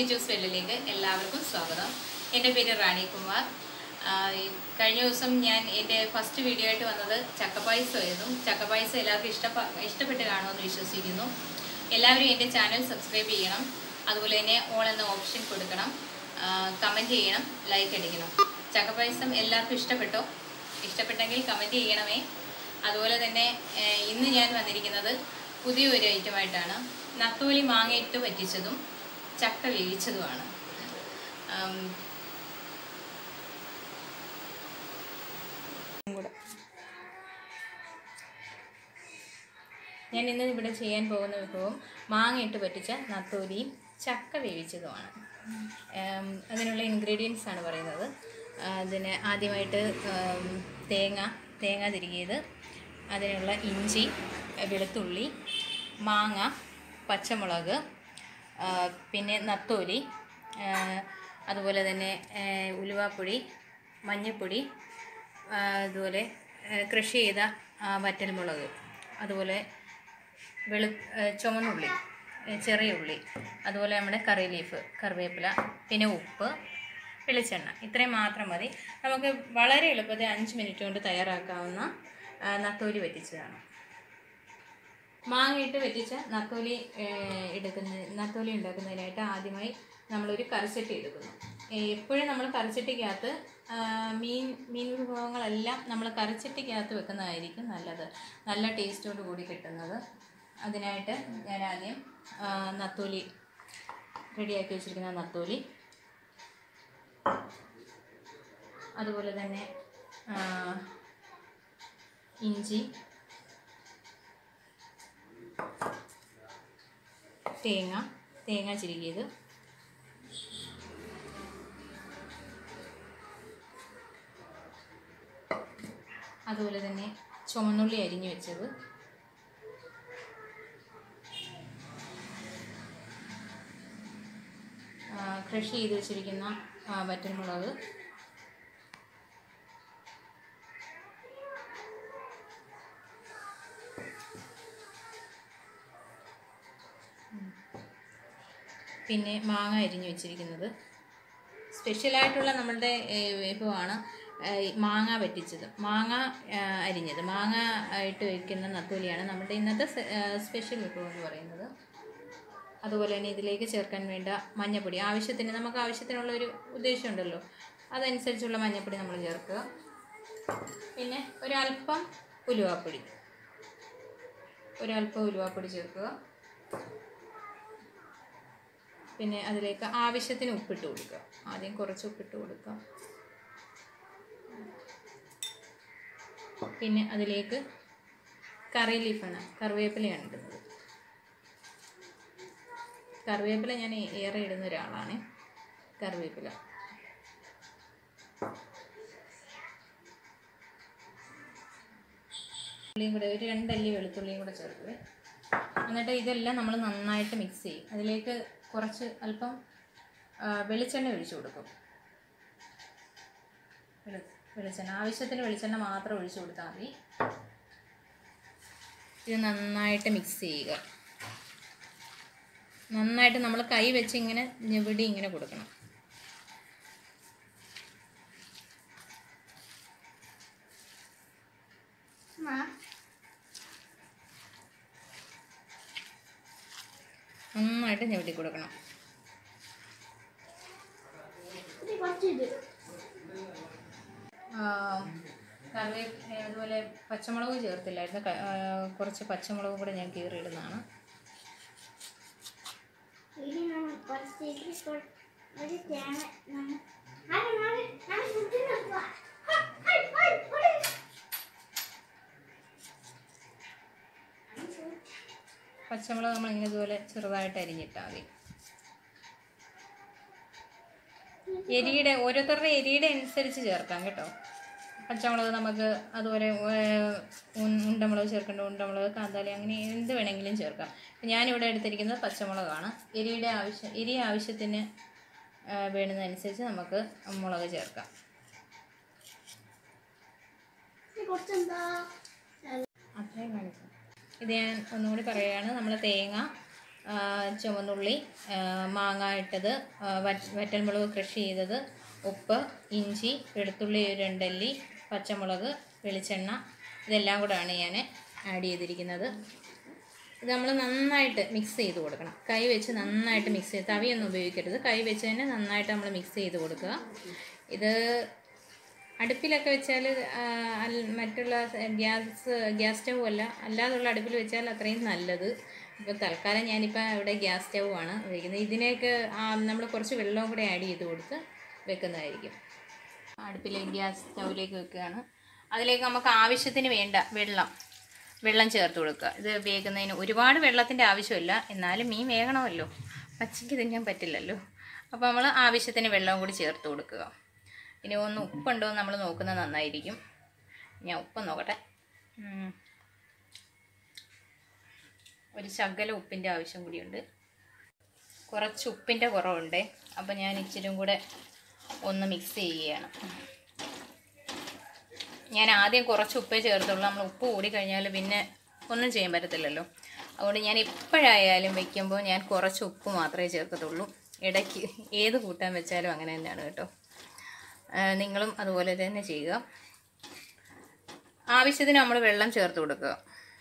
കിച്ചൂസ് വെല്ലിലേക്ക് എല്ലാവർക്കും സ്വാഗതം എൻ്റെ പേര് റാണി കുമാർ ആ, ഈ കഴിഞ്ഞ ദിവസം ഞാൻ എൻ്റെ ഫസ്റ്റ് വീഡിയോ ആയിട്ട് വന്നത് ചക്കപ്പായസമായിരുന്നു ചക്കപ്പായസം എല്ലാവർക്കും ഇഷ്ടപ്പ ഇഷ്ടപ്പെട്ട് കാണുമെന്ന് വിശ്വസിക്കുന്നു എല്ലാവരും എൻ്റെ ചാനൽ സബ്സ്ക്രൈബ് ചെയ്യണം അതുപോലെ തന്നെ ഓൾ എന്ന ഓപ്ഷൻ കൊടുക്കണം കമൻറ്റ് ചെയ്യണം ലൈക്ക് അടിക്കണം ചക്കപ്പായസം എല്ലാവർക്കും ഇഷ്ടപ്പെട്ടോ ഇഷ്ടപ്പെട്ടെങ്കിൽ കമൻറ്റ് ചെയ്യണമേ അതുപോലെ തന്നെ ഏഹ്, ഇന്ന് ഞാൻ വന്നിരിക്കുന്നത് പുതിയൊരു ഐറ്റമായിട്ടാണ് നത്തോലി മാങ്ങയിട്ട് പറ്റിച്ചതും ചക്ക വേവിച്ചതുമാണ് ആം, ഞാൻ ഇന്ന് ഇവിടെ ചെയ്യാൻ പോകുന്ന വിഭവം മാങ്ങയിട്ട് പറ്റിച്ച നത്തോലിയും ചക്ക വേവിച്ചതുമാണ് ആം, അതിനുള്ള ഇൻഗ്രീഡിയൻസ് ആണ് പറയുന്നത് അതിന് ആദ്യമായിട്ട് ആം, തേങ്ങ തേങ്ങ തിരികിയത് അതിനുള്ള ഇഞ്ചി വെളുത്തുള്ളി മാങ്ങ പച്ചമുളക് ആ, പിന്നെ നത്തോലി ആ, അതുപോലെ തന്നെ ആ, ഉലുവാപ്പൊടി മഞ്ഞൾപ്പൊടി ആ, അതുപോലെ ആ, കൃഷി ചെയ്ത ആ, വറ്റൽമുളക് അതുപോലെ വെളു ആ, ചുവന്നുള്ളി ആ, ചെറിയ ഉള്ളി അതുപോലെ നമ്മുടെ കറി ലീഫ് കറിവേപ്പില പിന്നെ ഉപ്പ് വെളിച്ചെണ്ണ ഇത്രയും മാത്രം മതി നമുക്ക് വളരെ എളുപ്പത്തിൽ അഞ്ച് മിനിറ്റ് കൊണ്ട് തയ്യാറാക്കാവുന്ന ആ, നത്തോലി വറ്റിച്ചതാണ് മാങ്ങയിട്ട് വെറ്റിച്ച നത്തോലി ഏഹ്, എടുക്കുന്ന നത്തോലി ഉണ്ടാക്കുന്നതിനായിട്ട് ആദ്യമായി നമ്മളൊരു കറിച്ചട്ടി എടുക്കുന്നു ഏഹ്, എപ്പോഴും നമ്മൾ കറിച്ചട്ടിക്കകത്ത് ആ, മീൻ മീൻ വിഭവങ്ങളെല്ലാം നമ്മൾ കറിച്ചട്ടിക്കകത്ത് വെക്കുന്നതായിരിക്കും നല്ലത് നല്ല ടേസ്റ്റോട് കൂടി കിട്ടുന്നത് അതിനായിട്ട് ഞാൻ ആദ്യം ആ, നത്തോലി റെഡിയാക്കി വെച്ചിരിക്കുന്ന നത്തോലി അതുപോലെ തന്നെ ആ, ഇഞ്ചി തേങ്ങ തേങ്ങ ചിരുകിയത് അതുപോലെ തന്നെ ചുമന്നുള്ളി അരിഞ്ഞു വെച്ചത് ആ, കൃഷി ചെയ്ത് വെച്ചിരിക്കുന്ന ആ, വറ്റൽമുളക് പിന്നെ മാങ്ങ അരിഞ്ഞു വെച്ചിരിക്കുന്നത് സ്പെഷ്യലായിട്ടുള്ള നമ്മളുടെ ഏഹ്, വിഭവമാണ് ഏഹ്, മാങ്ങ പറ്റിച്ചത് മാങ്ങ ഏഹ്, അരിഞ്ഞത് മാങ്ങ ആയിട്ട് വയ്ക്കുന്ന നത്തോലിയാണ് നമ്മുടെ ഇന്നത്തെ സ്- ഏഹ്, സ്പെഷ്യൽ വിഭവം എന്ന് പറയുന്നത് അതുപോലെ തന്നെ ഇതിലേക്ക് ചേർക്കാൻ വേണ്ട മഞ്ഞപ്പൊടി ആവശ്യത്തിന് നമുക്ക് ആവശ്യത്തിനുള്ള ഒരു ഉദ്ദേശമുണ്ടല്ലോ അതനുസരിച്ചുള്ള മഞ്ഞപ്പൊടി നമ്മൾ ചേർക്കുക പിന്നെ ഒരല്പം ഉലുവാപ്പൊടി ഒരല്പം ഉലുവാപ്പൊടി ചേർക്കുക പിന്നെ അതിലേക്ക് ആവശ്യത്തിന് ഉപ്പിട്ട് കൊടുക്കുക ആദ്യം കുറച്ച് ഉപ്പിട്ട് കൊടുക്കുക പിന്നെ അതിലേക്ക് കറി ലീഫാണ് കറിവേപ്പിലയാണ് ഇടുന്നത് കറിവേപ്പില ഞാൻ ഏറെ ഇടുന്ന ഒരാളാണ് കറിവേപ്പില ഉള്ളിയും കൂടെ ഒരു രണ്ടല്ലി വെളുത്തുള്ളിയും കൂടെ ചേർക്കുക എന്നിട്ട് ഇതെല്ലാം നമ്മൾ നന്നായിട്ട് മിക്സ് ചെയ്യും അതിലേക്ക് കുറച്ച് അല്പം ആ, വെളിച്ചെണ്ണ ഒഴിച്ചു കൊടുക്കും വെളി- വെളിച്ചെണ്ണ ആവശ്യത്തിന് വെളിച്ചെണ്ണ മാത്രം ഒഴിച്ചു കൊടുത്താൽ മതി ഇത് നന്നായിട്ട് മിക്സ് ചെയ്യുക നന്നായിട്ട് നമ്മൾ കൈ വെച്ച് ഇങ്ങനെ ഞെവിടി ഇങ്ങനെ കൊടുക്കണം നന്നായിട്ട് ഞെവിടി കൊടുക്കണം ആ, കറിവേ അതുപോലെ പച്ചമുളക് ചേർത്തില്ലായിരുന്നു ക- ആ, കുറച്ച് പച്ചമുളകും കൂടെ ഞാൻ കീറിയിടുന്നതാണ് ഇനി നമ്മൾ കുറച്ചേക്ക് കൊ- ഒരു തേങ്ങ നമ്മ- ആരെ മാറി? ഞാൻ ഫുഡ് നോക്കുവാ. ഹൈ, ഹൈ, ഹൈ, ഓടി. പച്ചമുളക് നമ്മളിങ്ങനെ ഇതുപോലെ ചെറുതായിട്ട് അരിഞ്ഞിട്ടാൽ മതി എരിയുടെ ഓരോരുത്തരുടെ എരിയുടെ അനുസരിച്ച് ചേർക്കാം കേട്ടോ പച്ചമുളക് നമുക്ക് അതുപോലെ ഏഹ്, ഉൺ- ഉണ്ടമുളക് ചേർക്കേണ്ട ഉണ്ടമുളക് കാന്താലി അങ്ങനെ എന്ത് വേണമെങ്കിലും ചേർക്കാം ഞാനിവിടെ എടുത്തിരിക്കുന്നത് പച്ചമുളകാണ് എരിയുടെ ആവശ്യം എരി ആവശ്യത്തിന് ഏഹ്, വേണ്ടുന്നതനുസരിച്ച് നമുക്ക് മുളക് ചേർക്കാം ഇത് കുറച്ചെന്താ അത്രയും കാണിക്കാം ഇത് ഞാൻ ഒന്നുകൂടി പറയുകയാണ് നമ്മൾ തേങ്ങ ആ, ചുവന്നുള്ളി ആ, മാങ്ങ ഇട്ടത് ആ, വറ്റ- വറ്റൽമുളക് കൃഷി ചെയ്തത് ഉപ്പ് ഇഞ്ചി വെളുത്തുള്ളി ഒരു രണ്ടല്ലി പച്ചമുളക് വെളിച്ചെണ്ണ ഇതെല്ലാം കൂടെയാണ് ഞാൻ ആഡ് ചെയ്തിരിക്കുന്നത് ഇത് നമ്മൾ നന്നായിട്ട് മിക്സ് ചെയ്ത് കൊടുക്കണം കൈ വെച്ച് നന്നായിട്ട് മിക്സ് ചെയ്ത് തവിയൊന്നും ഉപയോഗിക്കരുത് കൈ വെച്ച് തന്നെ നന്നായിട്ട് നമ്മൾ മിക്സ് ചെയ്ത് കൊടുക്കുക ഇത് അടുപ്പിലൊക്കെ വെച്ചാൽ മറ്റുള്ള ഗ്യാസ് ഗ്യാസ് സ്റ്റൗ അല്ല അല്ലാതുള്ള അടുപ്പിൽ വെച്ചാൽ അത്രയും നല്ലത് ഇപ്പോൾ തൽക്കാലം ഞാനിപ്പോൾ ഇവിടെ ഗ്യാസ് സ്റ്റൗ ആണ് ഉപയോഗിക്കുന്നത് ഇതിനേക്ക് നമ്മൾ കുറച്ച് വെള്ളവും കൂടെ ആഡ് ചെയ്ത് കൊടുത്ത് വെക്കുന്നതായിരിക്കും അടുപ്പിലേക്ക് ഗ്യാസ് സ്റ്റൗവിലേക്ക് വെക്കുകയാണ് അതിലേക്ക് നമുക്ക് ആവശ്യത്തിന് വേണ്ട വെള്ളം വെള്ളം ചേർത്ത് കൊടുക്കുക ഇത് വേകുന്നതിന് ഒരുപാട് വെള്ളത്തിൻ്റെ ആവശ്യമില്ല എന്നാലും മീൻ വേകണമല്ലോ പച്ചയ്ക്ക് തിന്നാൻ പറ്റില്ലല്ലോ അപ്പോൾ നമ്മൾ ആവശ്യത്തിന് വെള്ളവും കൂടി ചേർത്ത് കൊടുക്കുക ഇനി ഒന്ന് ഉപ്പുണ്ടോ എന്ന് നമ്മൾ നോക്കുന്നത് നന്നായിരിക്കും ഞാൻ ഉപ്പ് നോക്കട്ടെ ഉം. ഒരു ശകല ഉപ്പിൻ്റെ ആവശ്യം കൂടിയുണ്ട് കുറച്ച് ഉപ്പിൻ്റെ കുറവുണ്ട് അപ്പോൾ ഞാൻ ഇച്ചിരി കൂടെ ഒന്ന് മിക്സ് ചെയ്യുകയാണ് ഞാൻ ആദ്യം കുറച്ച് ഉപ്പേ ചേർത്തുള്ളൂ നമ്മൾ ഉപ്പ് കൂടി കഴിഞ്ഞാൽ പിന്നെ ഒന്നും ചെയ്യാൻ പറ്റത്തില്ലല്ലോ അതുകൊണ്ട് ഞാൻ എപ്പോഴായാലും വെക്കുമ്പോൾ ഞാൻ കുറച്ച് ഉപ്പ് മാത്രമേ ചേർക്കത്തുള്ളൂ ഇടയ്ക്ക് ഏത് കൂട്ടാൻ വെച്ചാലും അങ്ങനെ തന്നെയാണ് കേട്ടോ ആ, നിങ്ങളും അതുപോലെ തന്നെ ചെയ്യുക ആവശ്യത്തിന് നമ്മൾ വെള്ളം ചേർത്ത് കൊടുക്കുക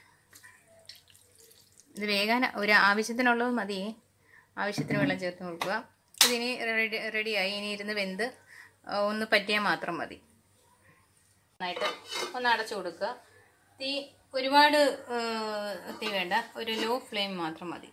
ഇത് വേഗാൻ ഒരു ആവശ്യത്തിനുള്ളത് മതി ആവശ്യത്തിന് വെള്ളം ചേർത്ത് കൊടുക്കുക ഇതിനി റെഡി റെഡിയായി ഇനി ഇരുന്ന് വെന്ത് ആ, ഒന്ന് പറ്റിയാൽ മാത്രം മതി നന്നായിട്ട് ഒന്ന് അടച്ചു കൊടുക്കുക തീ ഒരുപാട് ആ, തീ വേണ്ട ഒരു ലോ ഫ്ലെയിം മാത്രം മതി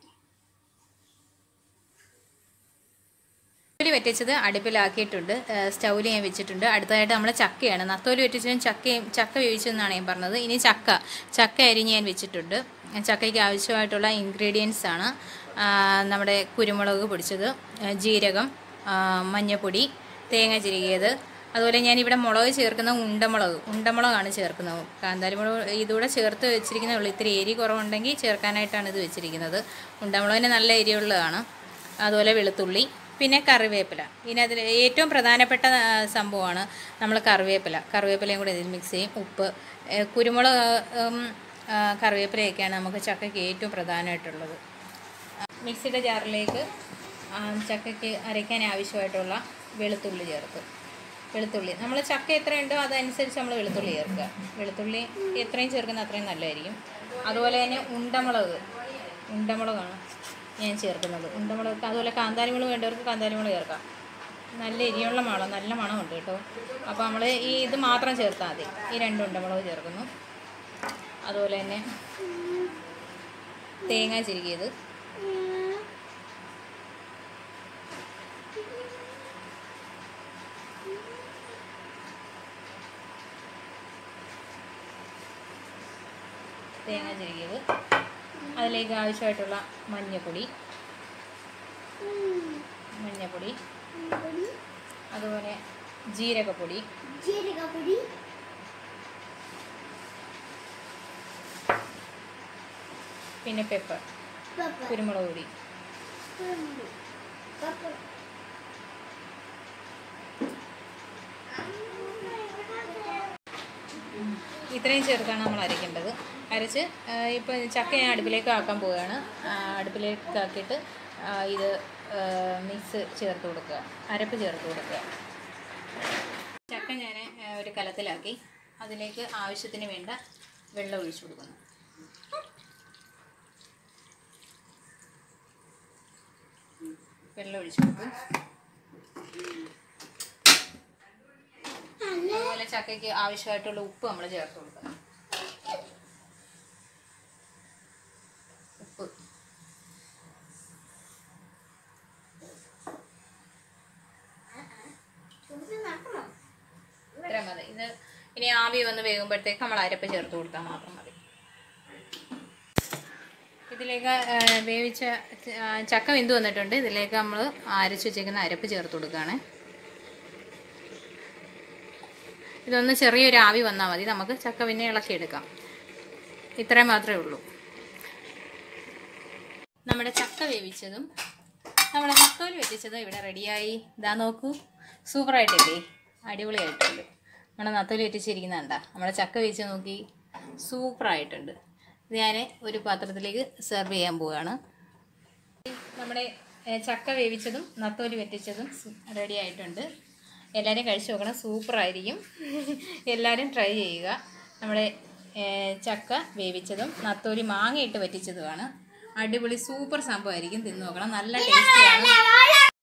നത്തോലി വറ്റിച്ചത് അടുപ്പിലാക്കിയിട്ടുണ്ട് സ്റ്റൗവിൽ ഞാൻ വെച്ചിട്ടുണ്ട് അടുത്തതായിട്ട് നമ്മൾ ചക്കയാണ് നത്തോലി വറ്റിച്ചതും ചക്കയും ചക്ക വേവിച്ചതെന്നാണ് ഞാൻ പറഞ്ഞത് ഇനി ചക്ക ചക്ക അരിഞ്ഞ് ഞാൻ വെച്ചിട്ടുണ്ട് ചക്കയ്ക്ക് ആവശ്യമായിട്ടുള്ള ഇൻഗ്രീഡിയൻസ് ആണ് ആ, നമ്മുടെ കുരുമുളക് പൊടിച്ചത് ആ, ജീരകം ആ, മഞ്ഞൾപ്പൊടി തേങ്ങ ചിരുകിയത് അതുപോലെ ഞാനിവിടെ മുളക് ചേർക്കുന്ന ഉണ്ടമുളക് ഉണ്ടമുളകാണ് ചേർക്കുന്നത് കാന്താരിമുളക് ഇതുകൂടെ ചേർത്ത് വെച്ചിരിക്കുന്നേ ഉള്ളൂ ഇത്തിരി എരി കുറവുണ്ടെങ്കിൽ ചേർക്കാനായിട്ടാണ് ഇത് വെച്ചിരിക്കുന്നത് ഉണ്ടമുളകിന് നല്ല എരിയുള്ളതാണ് അതുപോലെ വെളുത്തുള്ളി പിന്നെ കറിവേപ്പില പിന്നെ അതിൽ ഏറ്റവും പ്രധാനപ്പെട്ട ആ, സംഭവമാണ് നമ്മൾ കറിവേപ്പില കറിവേപ്പിലയും കൂടെ ഇതിൽ മിക്സ് ചെയ്യും ഉപ്പ് ഏ, കുരുമുളക് ഉം, ആ, കറിവേപ്പിലയൊക്കെയാണ് നമുക്ക് ചക്കയ്ക്ക് ഏറ്റവും പ്രധാനമായിട്ടുള്ളത് മിക്സിയുടെ ജാറിലേക്ക് ആ, ചക്കയ്ക്ക് അരയ്ക്കാൻ ആവശ്യമായിട്ടുള്ള വെളുത്തുള്ളി ചേർത്ത് വെളുത്തുള്ളി നമ്മൾ ചക്ക എത്രയുണ്ടോ അതനുസരിച്ച് നമ്മൾ വെളുത്തുള്ളി ചേർക്കുക വെളുത്തുള്ളി എത്രയും ചേർക്കുന്ന അത്രയും നല്ലതായിരിക്കും അതുപോലെ തന്നെ ഉണ്ടമുളക് ഉണ്ടമുളകാണ് ഞാൻ ചേർക്കുന്നത് ഉണ്ടമുളക് അതുപോലെ കാന്താരിമുളക് വേണ്ടവർക്ക് കാന്താരിമുളക് ചേർക്കാം നല്ല എരിയുള്ള മണം നല്ല മണമുണ്ട് കേട്ടോ അപ്പോൾ നമ്മൾ ഈ ഇത് മാത്രം ചേർത്താൽ മതി ഈ രണ്ട് ഉണ്ടമുളക് ചേർക്കുന്നു അതുപോലെ തന്നെ തേങ്ങ ചിരുകിയത് തേങ്ങ ചിരുകിയത് അതിലേക്ക് ആവശ്യമായിട്ടുള്ള മഞ്ഞപ്പൊടി മഞ്ഞപ്പൊടി അതുപോലെ ജീരകപ്പൊടി ജീരകപ്പൊടി പിന്നെ പെപ്പർ പെപ്പർ കുരുമുളക് പൊടി പെപ്പർ ഇത്രയും ചേർത്താണ് നമ്മൾ അരയ്ക്കേണ്ടത് അരച്ച് ഇപ്പോൾ ചക്ക ഞാൻ അടുപ്പിലേക്ക് ആക്കാൻ പോവുകയാണ് ആ, അടുപ്പിലേക്ക് ആക്കിയിട്ട് ആ, ഇത് മിക്സ് ചേർത്ത് കൊടുക്കുക അരപ്പ് ചേർത്ത് കൊടുക്കുക ചക്ക ഞാൻ ഒരു കലത്തിലാക്കി അതിലേക്ക് ആവശ്യത്തിന് വേണ്ട വെള്ളം ഒഴിച്ചു കൊടുക്കുന്നു വെള്ളം ഒഴിച്ചു കൊടുക്കും അതുപോലെ ചക്കയ്ക്ക് ആവശ്യമായിട്ടുള്ള ഉപ്പ് നമ്മൾ ചേർത്ത് കൊടുക്കണം ഉപ്പ് ഇത്ര മതി ഇത് ഇനി ആവി വന്ന് വേകുമ്പോഴത്തേക്ക് നമ്മൾ അരപ്പ് ചേർത്ത് കൊടുത്താൽ മാത്രം മതി ഇതിലേക്ക് ആ, വേവിച്ച ആ, ചക്ക വെന്ത് വന്നിട്ടുണ്ട് ഇതിലേക്ക് നമ്മൾ അരച്ച് വെച്ചേക്കുന്ന അരപ്പ് ചേർത്ത് കൊടുക്കുകയാണ് ഇതൊന്ന് ചെറിയൊരു ആവി വന്നാൽ മതി നമുക്ക് ചക്ക പിന്നെ ഇളക്കിയെടുക്കാം ഇത്രയും മാത്രമേ ഉള്ളൂ നമ്മുടെ ചക്ക വേവിച്ചതും നമ്മുടെ നത്തോലി വെറ്റിച്ചതും ഇവിടെ റെഡിയായി ഇതാ നോക്കൂ സൂപ്പറായിട്ടില്ലേ അടിപൊളിയായിട്ടുണ്ട് നമ്മുടെ നത്തോലി വെറ്റിച്ചിരിക്കുന്ന കണ്ടാ നമ്മുടെ ചക്ക വേവിച്ച് നോക്കി സൂപ്പറായിട്ടുണ്ട് ഇത് ഞാൻ ഒരു പാത്രത്തിലേക്ക് സെർവ് ചെയ്യാൻ പോവുകയാണ് നമ്മുടെ ഏ, ചക്ക വേവിച്ചതും നത്തോലി വെറ്റിച്ചതും റെഡി ആയിട്ടുണ്ട് എല്ലാവരും കഴിച്ചു നോക്കണം സൂപ്പറായിരിക്കും എല്ലാവരും ട്രൈ ചെയ്യുക നമ്മുടെ ഏ, ചക്ക വേവിച്ചതും നത്തോലി മാങ്ങയിട്ട് വറ്റിച്ചതുമാണ് അടിപൊളി സൂപ്പർ സംഭവമായിരിക്കും തിന്നു നോക്കണം നല്ല ടേസ്റ്റിയാണ്